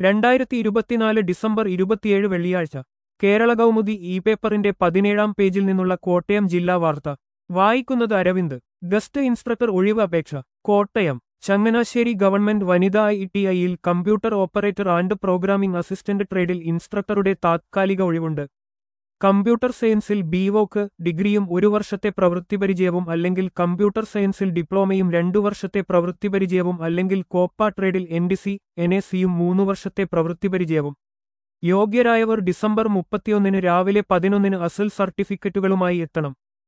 രണ്ടായിരത്തി ഇരുപത്തിനാല് ഡിസംബർ ഇരുപത്തിയേഴ് വെള്ളിയാഴ്ച കേരള കൗമുദി ഇ പേപ്പറിന്റെ പതിനേഴാം പേജിൽ നിന്നുള്ള കോട്ടയം ജില്ലാ വാർത്ത വായിക്കുന്നത് അരവിന്ദ് ഗസ്റ്റ് ഇൻസ്ട്രക്ടർ ഒഴിവ് അപേക്ഷ കോട്ടയം ചങ്ങനാശ്ശേരി ഗവൺമെന്റ് വനിതാ ഐ ടി ഐയിൽ computer operator and programming assistant ട്രേഡിൽ ഇൻസ്ട്രക്ടറുടെ താത്കാലിക ഒഴിവുണ്ട് കമ്പ്യൂട്ടർ സയൻസിൽ ബിവോക്ക് ഡിഗ്രിയും ഒരു വർഷത്തെ പ്രവൃത്തിപരിചയവും അല്ലെങ്കിൽ കമ്പ്യൂട്ടർ സയൻസിൽ ഡിപ്ലോമയും രണ്ടു വർഷത്തെ പ്രവൃത്തിപരിചയവും അല്ലെങ്കിൽ കോപ്പ ട്രേഡിൽ N D C N A സിയും മൂന്നു വർഷത്തെ പ്രവൃത്തിപരിചയവും യോഗ്യരായവർ ഡിസംബർ മുപ്പത്തിയൊന്നിന് രാവിലെ പതിനൊന്നിന് അസൽ സർട്ടിഫിക്കറ്റുകളുമായി എത്തണം